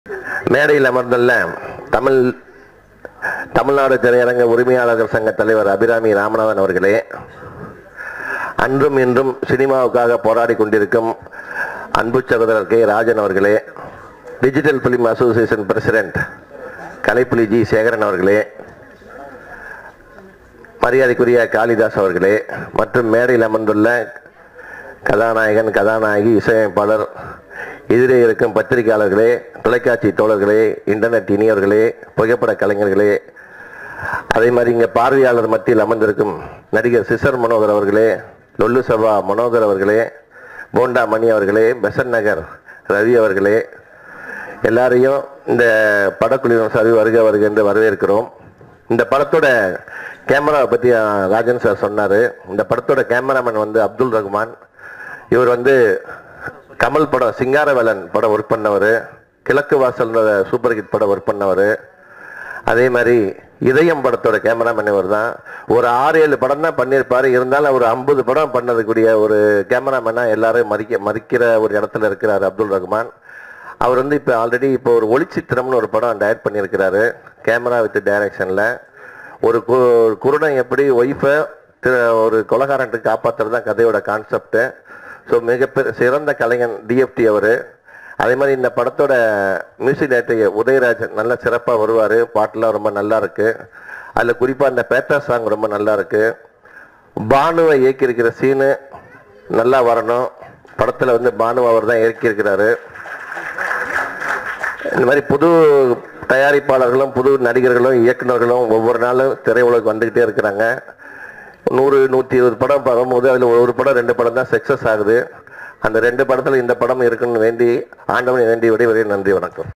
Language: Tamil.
மேடையில் அமர்ந்துள்ள தமிழ் தமிழ்நாடு திரையரங்க உரிமையாளர்கள் சங்க தலைவர் அபிராமி ராமநாதன் அவர்களே அன்றும் இன்றும் சினிமாவுக்காக போராடி கொண்டிருக்கும் அன்பு சகோதரர் கே ராஜன் அவர்களே digital film association president Kalaipuli G Sekaran அவர்களே மரியாதைக்குரிய காளிதாஸ் அவர்களே மற்றும் மேடையில் அமர்ந்துள்ள கதாநாயகன் கதாநாயகி இசையமைப்பாளர் எதிரே இருக்கும் பத்திரிகையாளர்களே தொலைக்காட்சி தோழர்களே இன்டர்நெட் இனியவர்களே புகைப்பட கலைஞர்களே அதே மாதிரி இங்கே பார்வையாளர் மத்தியில் அமர்ந்திருக்கும் நடிகர் சிசர் மனோகர் அவர்களே லொல்லு சபா மனோகர் அவர்களே போண்டா மணி அவர்களே பெசன் நகர் ரவி அவர்களே எல்லாரையும் இந்த படக்குழுவினர் சார்பில் வருக வருக என்று வரவேற்கிறோம் இந்த படத்தோட கேமராவை பற்றி அஹ், ராஜன் சார் சொன்னார் இந்த படத்தோட கேமராமேன் வந்து அப்துல் ரஹ்மான் இவர் வந்து கமல் படம் சிங்காரவேலன் படம் ஒர்க் பண்ணவர் கிழக்கு வாசல் சூப்பர் ஹிட் படம் ஒர்க் பண்ணவர் அதே மாதிரி இதயம் படத்தோட கேமராமேன் இவர் தான் ஒரு ஆறு ஏழு படம் தான் பண்ணியிருப்பாரு இருந்தாலும் ஒரு ஐம்பது படம் பண்ணதுக்கூடிய ஒரு கேமராமேனா எல்லாரும் மதிக்க மதிக்கிற ஒரு இடத்துல இருக்கிறார் அப்துல் ரஹ்மான் அவர் வந்து இப்போ ஆல்ரெடி இப்போ ஒரு ஒளிச்சித்திரம்னு ஒரு படம் டைரக்ட் பண்ணியிருக்கிறாரு கேமரா வித் டைரக்ஷனில் ஒரு கு குருடன் எப்படி ஒய்ஃபை ஒரு கொலகாரன்ட்டு காப்பாற்றுறது தான் கதையோட கான்செப்ட்டு ஸோ மிகப்பெரிய சிறந்த கலைஞன் டிஎஃப்டி அவர் அதே மாதிரி இந்த படத்தோட மியூசிக் டைரக்டர் உதயராஜ் நல்ல சிறப்பாக வருவார் பாட்டெலாம் ரொம்ப நல்லா இருக்கு அதில் குறிப்பாக இந்த பேட்டா சாங் ரொம்ப நல்லா இருக்கு பானுவை இயக்கியிருக்கிற சீனு நல்லா வரணும் படத்தில் வந்து பானு அவர் தான் இயக்கியிருக்கிறாரு இந்த மாதிரி புது தயாரிப்பாளர்களும் புது நடிகர்களும் இயக்குனர்களும் ஒவ்வொரு நாளும் திரையுலகம் வந்துக்கிட்டே இருக்கிறாங்க நூறு நூற்றி இருபது படம் வரும்போது அதில் ஒரு படம் ரெண்டு படம் தான் சக்ஸஸ் ஆகுது அந்த ரெண்டு படத்தில் இந்த படம் இருக்குன்னு வேண்டி ஆண்டவனை வேண்டி விடைவரை நன்றி வணக்கம்